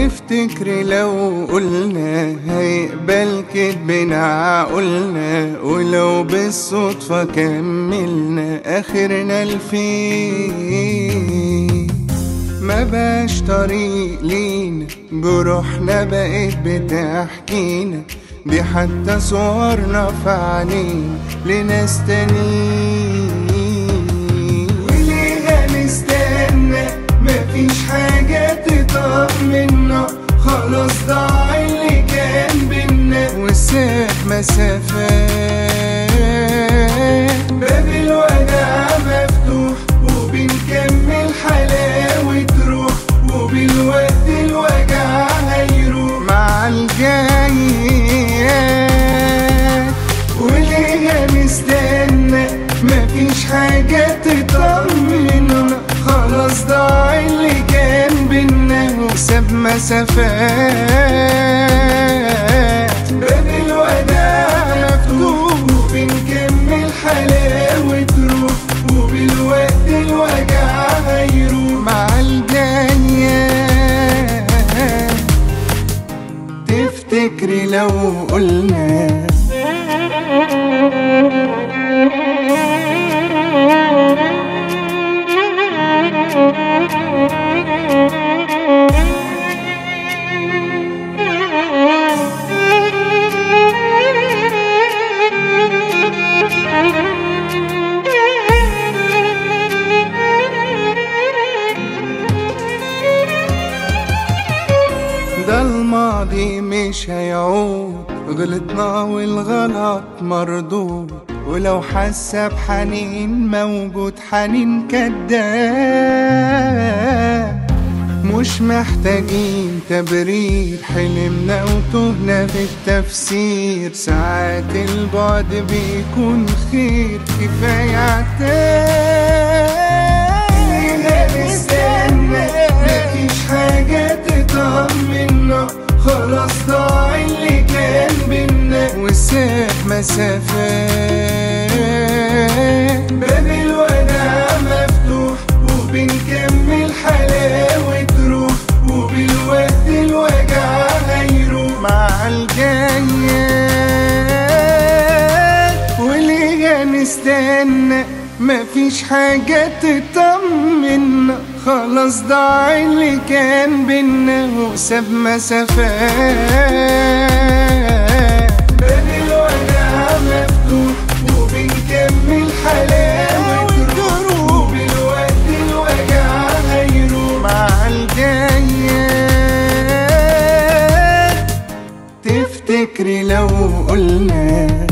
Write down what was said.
تفتكري لو قلنا هيقبل كدبنا عقولنا ولو بالصدفة كملنا آخرنا الفين ما باش طريق لينا جروحنا بقت بتحكينا دي حتى صورنا في عينين لناس تانيين وليه هنستنى مفيش حاجة تطمنا خلاص ضاع اللي كان بينا وساب مسافات باب الوداع مفتوح وبنكمل حلاوة روح وبالوقت الوجع هيروح مع الجايات وليه هنستنى مفيش حاجة تطمنا خلاص ضاع اللي كان بينا وساب مسافات باب الوداع مفتوح وبنكمل حلاوة روح وبالوقت الوجع هيروح مع الجايات تفتكري لو قلنا ده الماضي مش هيعود غلطنا والغلط مردود ولو حاسة بحنين موجود حنين كداب مش محتاجين تبرير حلمنا وتهنا في التفسير ساعات البعد بيكون خير كفاية عتاب نستنى مفيش حاجة تطمنا خلاص ضاع اللي كان بينا وساب مسافات باب الوداع مفتوح وبنكمل حلاوة روح وبالوقت الوجع هيروح مع الجايات وليه نستنى مفيش حاجة تطمنا خلاص ضاع اللي كان بينا وساب مسافات باب الوداع مفتوح وبنكمل حلاوة روح وبالوقت الوجع هيروح مع الجايات تفتكري لو قلنا